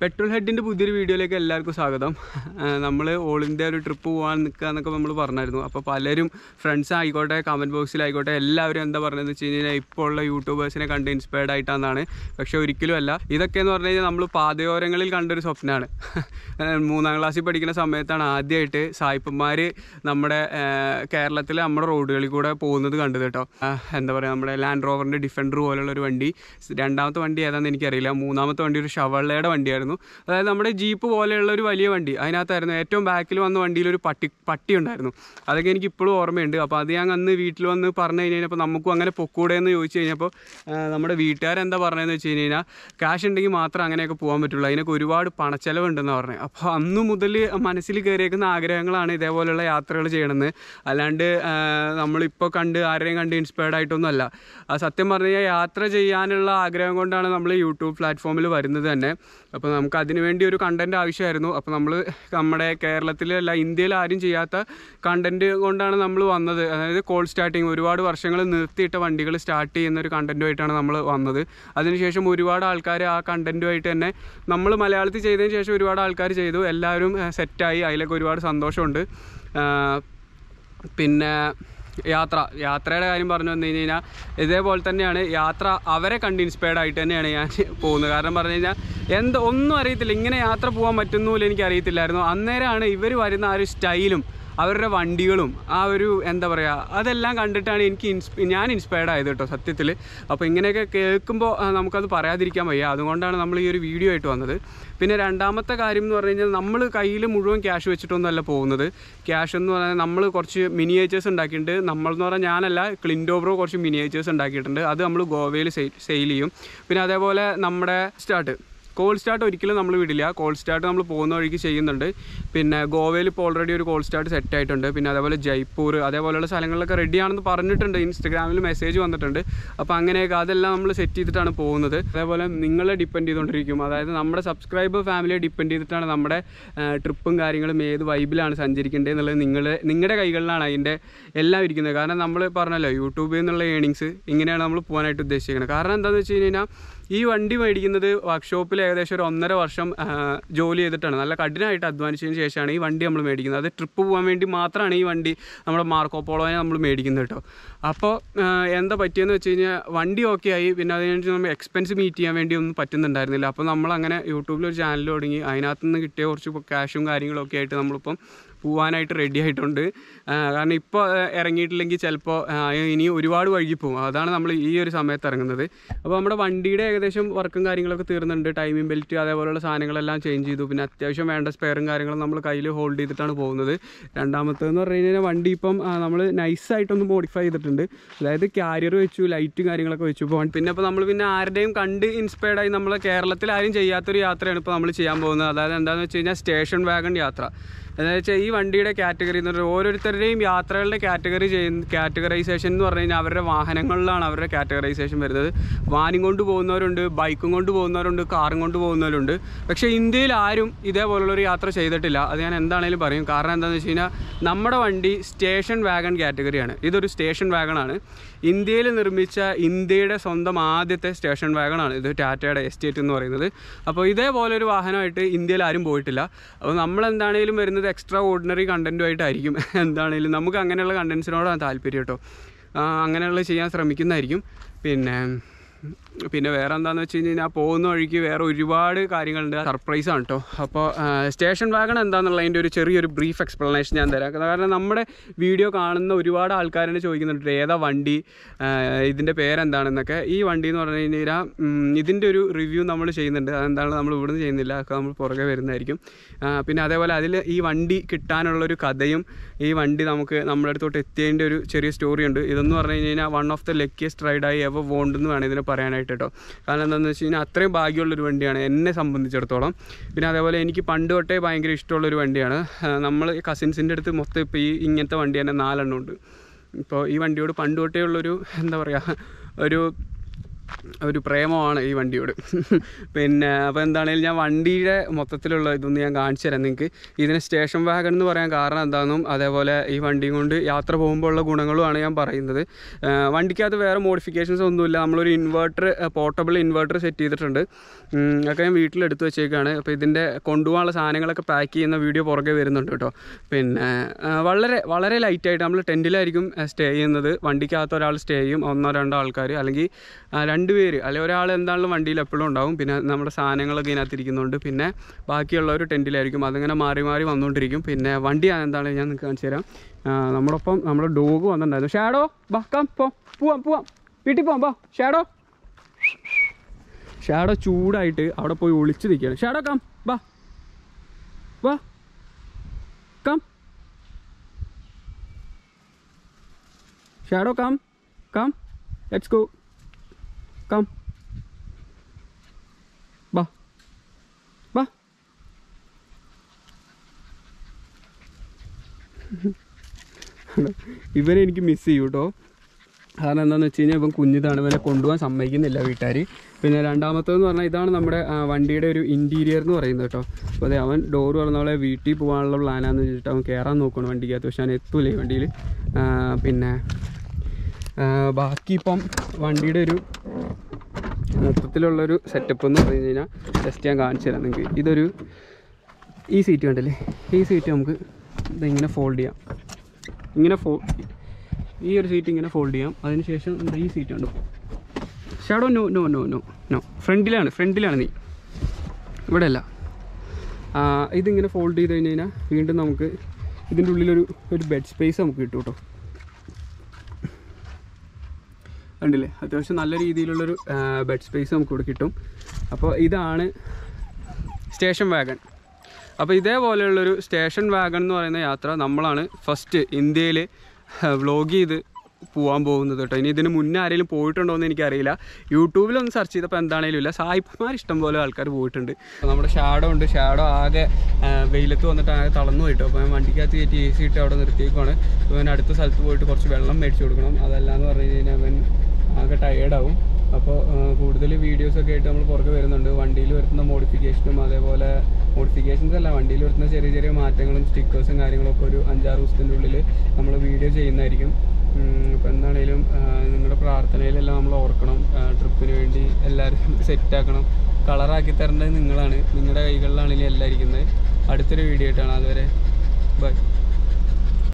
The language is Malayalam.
പെട്രോൾ ഹെഡിൻ്റെ പുതിയൊരു വീഡിയോയിലേക്ക് എല്ലാവർക്കും സ്വാഗതം നമ്മൾ ഓൾ ഇന്ത്യ ഒരു ട്രിപ്പ് പോകാൻ നിൽക്കുക എന്നൊക്കെ നമ്മൾ പറഞ്ഞായിരുന്നു അപ്പോൾ പലരും ഫ്രണ്ട്സ് ആയിക്കോട്ടെ കമൻറ്റ് ബോക്സിലായിക്കോട്ടെ എല്ലാവരും എന്താ പറഞ്ഞതെന്ന് വെച്ച് കഴിഞ്ഞാൽ ഇപ്പോൾ ഉള്ള യൂട്യൂബേഴ്സിനെ കണ്ട് ഇൻസ്പയർഡ് ആയിട്ടാണെന്നാണ് പക്ഷേ ഒരിക്കലും അല്ല ഇതൊക്കെ എന്ന് പറഞ്ഞു കഴിഞ്ഞാൽ നമ്മൾ പാതയോരങ്ങളിൽ കണ്ടൊരു സ്വപ്നമാണ് മൂന്നാം ക്ലാസ്സിൽ പഠിക്കുന്ന സമയത്താണ് ആദ്യമായിട്ട് സായിപ്പന്മാർ നമ്മുടെ കേരളത്തിലെ നമ്മുടെ റോഡുകളിൽ കൂടെ പോകുന്നത് കണ്ടത് കേട്ടോ ആ, എന്താ പറയുക നമ്മുടെ ലാൻഡ് റോവറിൻ്റെ ഡിഫൻഡർ പോലുള്ള ഒരു വണ്ടി രണ്ടാമത്തെ വണ്ടി ഏതാണെന്ന് എനിക്കറിയില്ല മൂന്നാമത്തെ വണ്ടി ഒരു ഷവള്ളയുടെ വണ്ടിയായിരുന്നു അതായത് നമ്മുടെ ജീപ്പ് പോലെയുള്ള ഒരു വലിയ വണ്ടി അതിനകത്തായിരുന്നു ഏറ്റവും ബാക്കിൽ വന്ന വണ്ടിയിൽ ഒരു പട്ടി പട്ടി ഉണ്ടായിരുന്നു അതൊക്കെ എനിക്ക് ഇപ്പോഴും ഓർമ്മയുണ്ട് അപ്പോൾ അത് ഞാൻ അന്ന് വീട്ടിൽ വന്ന് പറഞ്ഞു കഴിഞ്ഞപ്പോൾ നമുക്കും അങ്ങനെ പൊക്കൂടെ എന്ന് ചോദിച്ചു കഴിഞ്ഞപ്പോൾ ആ, നമ്മുടെ വീട്ടുകാരെന്താ പറഞ്ഞതെന്ന് വെച്ച് കഴിഞ്ഞ് കഴിഞ്ഞാൽ ക്യാഷ് ഉണ്ടെങ്കിൽ മാത്രം അങ്ങനെയൊക്കെ പോകാൻ പറ്റുള്ളൂ അതിനൊക്കെ ഒരുപാട് പണച്ചെലവുണ്ടെന്ന് പറഞ്ഞത് അപ്പോൾ അന്ന് മുതൽ മനസ്സിൽ കയറിയേക്കുന്ന ആഗ്രഹങ്ങളാണ് ഇതേപോലെയുള്ള യാത്രകൾ ചെയ്യണമെന്ന് അല്ലാണ്ട് ആ, നമ്മളിപ്പോൾ കണ്ട് ആരെയും കണ്ട് ഇൻസ്പയർഡ് ആയിട്ടൊന്നുമല്ല ആ, സത്യം പറഞ്ഞു കഴിഞ്ഞാൽ യാത്ര ചെയ്യാനുള്ള ആഗ്രഹം കൊണ്ടാണ് നമ്മൾ യൂട്യൂബ് പ്ലാറ്റ്ഫോമിൽ വരുന്നത് തന്നെ അപ്പോൾ നമുക്ക് അതിന് വേണ്ടി ഒരു കണ്ടൻറ് ആവശ്യമായിരുന്നു അപ്പോൾ നമ്മൾ നമ്മുടെ കേരളത്തിലല്ല ഇന്ത്യയിൽ ആരും ചെയ്യാത്ത കണ്ടൻറ് കൊണ്ടാണ് നമ്മൾ വന്നത് അതായത് കോൾ സ്റ്റാർട്ടിങ് ഒരുപാട് വർഷങ്ങൾ നിർത്തിയിട്ട വണ്ടികൾ സ്റ്റാർട്ട് ചെയ്യുന്ന ഒരു കണ്ടൻറ്റുമായിട്ടാണ് നമ്മൾ വന്നത് അതിനുശേഷം ഒരുപാട് ആൾക്കാർ ആ കണ്ടൻറ്റുമായിട്ട് തന്നെ നമ്മൾ മലയാളത്തിൽ ചെയ്തതിന് ശേഷം ഒരുപാട് ആൾക്കാർ ചെയ്തു എല്ലാവരും സെറ്റായി അതിലൊക്കെ ഒരുപാട് സന്തോഷമുണ്ട് ആ, പിന്നെ യാത്ര യാത്രയുടെ കാര്യം പറഞ്ഞു വന്നു കഴിഞ്ഞ് കഴിഞ്ഞാൽ ഇതേപോലെ തന്നെയാണ് യാത്ര അവരെ കണ്ട് ഇൻസ്പയർഡ് ആയിട്ട് തന്നെയാണ് ഞാൻ പോകുന്നത് കാരണം പറഞ്ഞു കഴിഞ്ഞാൽ എന്ത് ഒന്നും അറിയത്തില്ല ഇങ്ങനെ യാത്ര പോകാൻ പറ്റുന്നില്ല എനിക്ക് അറിയത്തില്ലായിരുന്നു അന്നേരമാണ് ഇവർ വരുന്ന ആ ഒരു സ്റ്റൈലും അവരുടെ വണ്ടികളും ആ ഒരു എന്താ പറയുക അതെല്ലാം കണ്ടിട്ടാണ് എനിക്ക് ഇൻസ് ഞാൻ ഇൻസ്പയർഡ് ആയത് കേട്ടോ സത്യത്തിൽ അപ്പോൾ ഇങ്ങനെയൊക്കെ കേൾക്കുമ്പോൾ ആ, നമുക്കത് പറയാതിരിക്കാൻ വയ്യ അതുകൊണ്ടാണ് നമ്മൾ ഈ ഒരു വീഡിയോ ആയിട്ട് വന്നത് പിന്നെ രണ്ടാമത്തെ കാര്യം എന്ന് പറഞ്ഞു കഴിഞ്ഞാൽ നമ്മൾ കയ്യിൽ മുഴുവൻ ക്യാഷ് വെച്ചിട്ടൊന്നുമല്ല പോകുന്നത് ക്യാഷ് എന്ന് പറഞ്ഞാൽ നമ്മൾ കുറച്ച് മിനിയേച്ചേഴ്സ് ഉണ്ടാക്കിയിട്ടുണ്ട് നമ്മൾ എന്ന് പറഞ്ഞാൽ ഞാനല്ല ക്ലിൻഡോബ്രോ കുറച്ച് മിനിയേച്ചേഴ്സ് ഉണ്ടാക്കിയിട്ടുണ്ട് അത് നമ്മൾ ഗോവയിൽ സെയിൽ ചെയ്യും പിന്നെ അതേപോലെ നമ്മുടെ സ്റ്റാർട്ട് കോൾ സ്റ്റാർട്ട് ഒരിക്കലും നമ്മൾ വിടില്ല കോൾ സ്റ്റാർട്ട് നമ്മൾ പോകുന്ന വഴിക്ക് ചെയ്യുന്നുണ്ട് പിന്നെ ഗോവയിൽ ഇപ്പോൾ ഓൾറെഡി ഒരു കോൾ സ്റ്റാർട്ട് സെറ്റ് ആയിട്ടുണ്ട് പിന്നെ അതേപോലെ ജയ്പൂർ അതേപോലെയുള്ള സ്ഥലങ്ങളിലൊക്കെ റെഡിയാണെന്ന് പറഞ്ഞിട്ടുണ്ട് ഇൻസ്റ്റഗ്രാമിൽ മെസ്സേജ് വന്നിട്ടുണ്ട് അപ്പോൾ അങ്ങനെയൊക്കെ അതെല്ലാം നമ്മൾ സെറ്റ് ചെയ്തിട്ടാണ് പോകുന്നത് അതേപോലെ നിങ്ങളെ ഡിപ്പെൻഡ് ചെയ്തുകൊണ്ടിരിക്കും അതായത് നമ്മുടെ സബ്സ്ക്രൈബർ ഫാമിലിയെ ഡിപ്പെൻഡ് ചെയ്തിട്ടാണ് നമ്മുടെ ട്രിപ്പും കാര്യങ്ങളും ഏത് വൈബിലാണ് സഞ്ചരിക്കേണ്ടത് എന്നുള്ളത് നിങ്ങൾ നിങ്ങളുടെ കൈകളിലാണ് അതിൻ്റെ എല്ലാം ഇരിക്കുന്നത് കാരണം നമ്മൾ പറഞ്ഞല്ലോ യൂട്യൂബിൽ നിന്നുള്ള ഏണിങ്സ് ഇങ്ങനെയാണ് നമ്മൾ പോകാനായിട്ട് ഉദ്ദേശിക്കുന്നത് കാരണം എന്താണെന്ന് വെച്ച് കഴിഞ്ഞാൽ ഈ വണ്ടി മേടിക്കുന്നത് വർക്ക്ഷോപ്പിൽ ഏകദേശം ഒരു ഒന്നര വർഷം ആ, ജോലി ചെയ്തിട്ടാണ് നല്ല കഠിനമായിട്ട് അധ്വാനിച്ചതിന് ശേഷമാണ് ഈ വണ്ടി നമ്മൾ മേടിക്കുന്നത് അത് ട്രിപ്പ് പോകാൻ വേണ്ടി മാത്രമാണ് ഈ വണ്ടി നമ്മുടെ മാർക്കോ പോളോനെ നമ്മൾ മേടിക്കുന്നത് കേട്ടോ അപ്പോൾ ആ, എന്താ പറ്റിയെന്ന് വെച്ച് കഴിഞ്ഞാൽ വണ്ടി ഓക്കെ ആയി പിന്നെ അതിനനുസരിച്ച് നമ്മൾ എക്സ്പെൻസ് മീറ്റ് ചെയ്യാൻ വേണ്ടി ഒന്നും പറ്റുന്നുണ്ടായിരുന്നില്ല അപ്പോൾ നമ്മൾ അങ്ങനെ യൂട്യൂബിൽ ഒരു ചാനൽ തുടങ്ങി അതിനകത്ത് നിന്ന് കിട്ടിയ കുറച്ച് ക്യാഷും കാര്യങ്ങളൊക്കെ ആയിട്ട് നമ്മളിപ്പം പോവാനായിട്ട് റെഡി ആയിട്ടുണ്ട് ആ, കാരണം ഇപ്പോൾ ഇറങ്ങിയിട്ടില്ലെങ്കിൽ ചിലപ്പോൾ ഇനി ഒരുപാട് വഴുകി പോകും അതാണ് നമ്മൾ ഈ ഒരു സമയത്ത് ഇറങ്ങുന്നത് അപ്പോൾ നമ്മുടെ വണ്ടിയുടെ ഏകദേശം വർക്കും കാര്യങ്ങളൊക്കെ തീർന്നുണ്ട് ടൈമിംഗ് ബെൽറ്റ് അതേപോലെയുള്ള സാധനങ്ങളെല്ലാം ചേഞ്ച് ചെയ്തു പിന്നെ അത്യാവശ്യം വേണ്ട സ്പെയറും കാര്യങ്ങളും നമ്മൾ കയ്യിൽ ഹോൾഡ് ചെയ്തിട്ടാണ് പോകുന്നത് രണ്ടാമത്തേന്ന് പറഞ്ഞു കഴിഞ്ഞാൽ വണ്ടി ഇപ്പം നമ്മൾ നൈസായിട്ടൊന്ന് മോഡിഫൈ ചെയ്തിട്ടുണ്ട് അതായത് ക്യാരിയർ വെച്ചു ലൈറ്റും കാര്യങ്ങളൊക്കെ വെച്ചു ഇപ്പോൾ പിന്നെ ഇപ്പോൾ നമ്മൾ പിന്നെ ആരുടെയും കണ്ട് ഇൻസ്പയർഡ് ആയി നമ്മൾ കേരളത്തിൽ ആരും ചെയ്യാത്തൊരു യാത്രയാണ് ഇപ്പോൾ നമ്മൾ ചെയ്യാൻ പോകുന്നത് അതായത് എന്താണെന്ന് വെച്ച് കഴിഞ്ഞാൽ സ്റ്റേഷൻ വാഗൺ യാത്ര എന്താണെന്ന് വെച്ചാൽ ഈ വണ്ടിയുടെ കാറ്റഗറി എന്ന് പറഞ്ഞാൽ ഓരോരുത്തരുടെയും യാത്രകളുടെ കാറ്റഗറി ചെയ്യുന്ന കാറ്റഗറൈസേഷൻ എന്ന് പറഞ്ഞു കഴിഞ്ഞാൽ അവരുടെ വാഹനങ്ങളിലാണ് അവരുടെ കാറ്റഗറൈസേഷൻ വരുന്നത് വാനും കൊണ്ട് പോകുന്നവരുണ്ട് ബൈക്കും കൊണ്ട് പോകുന്നവരുണ്ട് കാറും കൊണ്ട് പോകുന്നവരുണ്ട് പക്ഷേ ഇന്ത്യയിൽ ആരും ഇതേപോലുള്ളൊരു യാത്ര ചെയ്തിട്ടില്ല അത് ഞാൻ എന്താണേലും പറയും കാരണം എന്താണെന്ന് വെച്ച് കഴിഞ്ഞാൽ നമ്മുടെ വണ്ടി സ്റ്റേഷൻ വാഗൺ കാറ്റഗറിയാണ് ഇതൊരു സ്റ്റേഷൻ വാഗണാണ് ഇന്ത്യയിൽ നിർമ്മിച്ച ഇന്ത്യയുടെ സ്വന്തം ആദ്യത്തെ സ്റ്റേഷൻ വാഗണാണ് ഇത് ടാറ്റയുടെ എസ്റ്റേറ്റ് എന്ന് പറയുന്നത് അപ്പോൾ ഇതേപോലെ ഒരു വാഹനമായിട്ട് ഇന്ത്യയിൽ ആരും പോയിട്ടില്ല അപ്പോൾ നമ്മൾ എന്താണേലും വരുന്നത് എക്സ്ട്രാ ഓർഡിനറി കണ്ടൻറ്റുമായിട്ടായിരിക്കും എന്താണേലും നമുക്ക് അങ്ങനെയുള്ള കണ്ടൻസിനോടാണ് താല്പര്യം കേട്ടോ ആ, അങ്ങനെയുള്ള ചെയ്യാൻ ശ്രമിക്കുന്നതായിരിക്കും പിന്നെ പിന്നെ വേറെ എന്താണെന്ന് വെച്ച് കഴിഞ്ഞാൽ പോകുന്ന വഴിക്ക് വേറെ ഒരുപാട് കാര്യങ്ങളുണ്ട് സർപ്രൈസ് ആണ് കേട്ടോ അപ്പോൾ സ്റ്റേഷൻ വാഗൺ എന്താണെന്നുള്ളതിൻ്റെ ഒരു ചെറിയൊരു ബ്രീഫ് എക്സ്പ്ലനേഷൻ ഞാൻ തരാം കാരണം നമ്മുടെ വീഡിയോ കാണുന്ന ഒരുപാട് ആൾക്കാരെന്നെ ചോദിക്കുന്നുണ്ട് ഏതാ വണ്ടി ആ, ഇതിൻ്റെ പേരെന്താണെന്നൊക്കെ ഈ വണ്ടി എന്ന് പറഞ്ഞു കഴിഞ്ഞാൽ ഉം, ഇതിൻ്റെ ഒരു റിവ്യൂ നമ്മൾ ചെയ്യുന്നുണ്ട് അതെന്താണ് നമ്മൾ ഇവിടുന്ന് ചെയ്യുന്നില്ല അതൊക്കെ നമ്മൾ പുറകെ വരുന്നതായിരിക്കും ആ, പിന്നെ അതേപോലെ അതിൽ ഈ വണ്ടി കിട്ടാനുള്ളൊരു കഥയും ഈ വണ്ടി നമുക്ക് നമ്മുടെ അടുത്തോട്ട് എത്തിയതിൻ്റെ ഒരു ചെറിയ സ്റ്റോറി ഉണ്ട് ഇതെന്ന് പറഞ്ഞു കഴിഞ്ഞാൽ വൺ ഓഫ് ദ ലക്കിയസ്റ്റ് റൈഡായി എവർ വോണ്ട് എന്ന് വേണം ഇതിനെ പറയാനായിട്ട് കേട്ടോ കാരണം എന്താണെന്ന് വെച്ച് കഴിഞ്ഞാൽ അത്രയും ഭാഗ്യമുള്ളൊരു വണ്ടിയാണ് എന്നെ സംബന്ധിച്ചിടത്തോളം പിന്നെ അതേപോലെ എനിക്ക് പണ്ട് തൊട്ടേ ഭയങ്കര ഇഷ്ടമുള്ളൊരു വണ്ടിയാണ് നമ്മൾ കസിൻസിൻ്റെ അടുത്ത് മൊത്തം ഇപ്പോൾ ഈ ഇങ്ങനത്തെ വണ്ടി തന്നെ നാലെണ്ണം ഉണ്ട് ഇപ്പോൾ ഈ വണ്ടിയോട് പണ്ട് തൊട്ടേ ഉള്ളൊരു എന്താ പറയുക ഒരു ഒരു പ്രേമമാണ് ഈ വണ്ടിയോട് പിന്നെ അപ്പോൾ എന്താണെങ്കിലും ഞാൻ വണ്ടിയുടെ മൊത്തത്തിലുള്ള ഇതൊന്ന് ഞാൻ കാണിച്ചു തരാം നിങ്ങൾക്ക് ഇതിന് സ്റ്റേഷൻ വാഗൺ എന്ന് പറയാൻ കാരണം എന്താണെന്നും അതേപോലെ ഈ വണ്ടിയും കൊണ്ട് യാത്ര പോകുമ്പോഴുള്ള ഗുണങ്ങളുമാണ് ഞാൻ പറയുന്നത് ആ, വണ്ടിക്കകത്ത് വേറെ മോഡിഫിക്കേഷൻസ് ഒന്നുമില്ല നമ്മളൊരു ഇൻവെർട്ടർ പോർട്ടബിൾ ഇൻവെർട്ടർ സെറ്റ് ചെയ്തിട്ടുണ്ട് ഉം, ഒക്കെ ഞാൻ വീട്ടിലെടുത്ത് വെച്ചേക്കാണ് അപ്പോൾ ഇതിൻ്റെ കൊണ്ടുപോകാനുള്ള സാധനങ്ങളൊക്കെ പാക്ക് ചെയ്യുന്ന വീഡിയോ പുറകെ വരുന്നുണ്ട് കേട്ടോ പിന്നെ ആ, വളരെ വളരെ ലൈറ്റായിട്ട് നമ്മൾ ടെൻറ്റിലായിരിക്കും സ്റ്റേ ചെയ്യുന്നത് വണ്ടിക്കകത്ത് ഒരാൾ സ്റ്റേ ചെയ്യും ഒന്നോ രണ്ടോ ആൾക്കാർ അല്ലെങ്കിൽ ആ, രണ്ട് പേര് അല്ലെങ്കിൽ ഒരാൾ എന്താണെങ്കിലും വണ്ടിയിൽ എപ്പോഴും ഉണ്ടാവും പിന്നെ നമ്മുടെ സാധനങ്ങളൊക്കെ ഇതിനകത്ത് ഇരിക്കുന്നുണ്ട് പിന്നെ ബാക്കിയുള്ളവർ ടെൻറ്റിലായിരിക്കും അതിങ്ങനെ മാറി മാറി വന്നുകൊണ്ടിരിക്കും പിന്നെ വണ്ടി ഞാൻ എന്താണ് ഞാൻ നിങ്ങൾക്ക് കാണിച്ചു തരാം ആ, നമ്മളൊപ്പം നമ്മുടെ ഡോഗ് വന്നിട്ടുണ്ടായിരുന്നു ഷാഡോ ബാ കം പോ പോവാം പോവാം വീട്ടിൽ പോവാം ബാ ഷാഡോ ഷാഡോ ചൂടായിട്ട് അവിടെ പോയി ഒളിച്ച് നിൽക്കുകയാണ് ഷാഡോ കം ബാ വാ come Shadow come come let's go come ബാ ബാ ഇവനെ എനിക്ക് മിസ് ചെയ്യും കേട്ടോ കാരണം എന്താണെന്ന് വെച്ച് കഴിഞ്ഞാൽ ഇവൻ കുഞ്ഞിതാണ് ഇവനെ കൊണ്ടുപോകാൻ സമ്മതിക്കുന്നില്ല വീട്ടുകാർ പിന്നെ രണ്ടാമത്തേന്ന് പറഞ്ഞാൽ ഇതാണ് നമ്മുടെ ആ, വണ്ടിയുടെ ഒരു ഇൻറ്റീരിയർ എന്ന് പറയുന്നത് കേട്ടോ അപ്പോൾ അതെ അവൻ ഡോർ തുറന്നവളെ വീട്ടിൽ പോകാനുള്ള പ്ലാനാന്ന് വെച്ചിട്ട് അവൻ കയറാൻ നോക്കണം വണ്ടിക്കകത്ത് പക്ഷെ അവൻ എത്തൂല ഈ വണ്ടിയിൽ പിന്നെ ആ, ബാക്കി ഇപ്പം വണ്ടിയുടെ ഒരു മൊത്തത്തിലുള്ളൊരു സെറ്റപ്പ് എന്ന് പറഞ്ഞു കഴിഞ്ഞാൽ ജസ്റ്റ് ഞാൻ കാണിച്ചു തരാം നിങ്ങൾക്ക് ഇതൊരു ഈ സീറ്റ് കണ്ടില്ലേ ഈ സീറ്റ് നമുക്ക് ഇതിങ്ങനെ ഫോൾഡ് ചെയ്യാം ഇങ്ങനെ ഫോ ഈ ഒരു സീറ്റ് ഇങ്ങനെ ഫോൾഡ് ചെയ്യാം അതിനുശേഷം എന്താ ഈ സീറ്റ് ഉണ്ട് Shadow no no no no no ഫ്രണ്ടിലാണ് ഫ്രണ്ടിലാണ് നീ ഇവിടെ അല്ല ആ, ഇതിങ്ങനെ ഫോൾഡ് ചെയ്ത് കഴിഞ്ഞ് കഴിഞ്ഞാൽ വീണ്ടും നമുക്ക് ഇതിൻ്റെ ഉള്ളിലൊരു ഒരു ബെഡ് സ്പേസ് നമുക്ക് കിട്ടും കേട്ടോ കണ്ടില്ലേ അത്യാവശ്യം നല്ല രീതിയിലുള്ളൊരു ബെഡ് സ്പേസ് നമുക്ക് ഇവിടെ കിട്ടും അപ്പോൾ ഇതാണ് സ്റ്റേഷൻ വാഗൺ അപ്പോൾ ഇതേപോലെയുള്ളൊരു സ്റ്റേഷൻ വാഗൺ എന്ന് പറയുന്ന യാത്ര നമ്മളാണ് ഫസ്റ്റ് ഇന്ത്യയിൽ വ്ളോഗ് ചെയ്ത് പോകാൻ പോകുന്നത് കേട്ടോ ഇനി ഇതിന് മുന്നേ ആരെങ്കിലും പോയിട്ടുണ്ടോ എന്ന് എനിക്കറിയില്ല യൂട്യൂബിലൊന്ന് സെർച്ച് ചെയ്തപ്പോൾ എന്താണേലും ഇല്ല സായിപ്പന്മാർ ഇഷ്ടംപോലെ ആൾക്കാർ പോയിട്ടുണ്ട് അപ്പോൾ നമ്മുടെ ഷാഡോ ഉണ്ട് ഷാഡോ ആകെ ആ, വെയിലത്ത് വന്നിട്ട് ആകെ തളർന്നു പോയിട്ടോ അപ്പോൾ ഞാൻ വണ്ടിക്കകത്ത് കയറ്റി എ സി ഇട്ട് അവിടെ നിർത്തിയേക്കുവാണ് അപ്പോൾ ഞാൻ അടുത്ത സ്ഥലത്ത് പോയിട്ട് കുറച്ച് വെള്ളം മേടിച്ച് കൊടുക്കണം അതല്ലാന്ന് പറഞ്ഞു കഴിഞ്ഞാൽ അവൻ ആകെ ടയേർഡാവും അപ്പോൾ കൂടുതൽ വീഡിയോസൊക്കെ ആയിട്ട് നമ്മൾ പുറകെ വരുന്നുണ്ട് വണ്ടിയിൽ വരുത്തുന്ന മോഡിഫിക്കേഷനും അതേപോലെ മോഡിഫിക്കേഷൻസ് അല്ല വണ്ടിയിൽ വരുത്തുന്ന ചെറിയ ചെറിയ മാറ്റങ്ങളും സ്റ്റിക്കേഴ്സും കാര്യങ്ങളൊക്കെ ഒരു അഞ്ചാറ് ദിവസത്തിൻ്റെ ഉള്ളിൽ നമ്മൾ വീഡിയോ ചെയ്യുന്നതായിരിക്കും അപ്പോൾ എന്താണേലും നിങ്ങളുടെ പ്രാർത്ഥനയിലെല്ലാം നമ്മൾ ഓർക്കണം ട്രിപ്പിന് വേണ്ടി എല്ലാവരും സെറ്റാക്കണം കളറാക്കി തരേണ്ടത് നിങ്ങളാണ് നിങ്ങളുടെ കൈകളിലാണെങ്കിലും എല്ലാം ഇരിക്കുന്നത് അടുത്തൊരു വീഡിയോ ആയിട്ടാണ് അതുവരെ ബൈ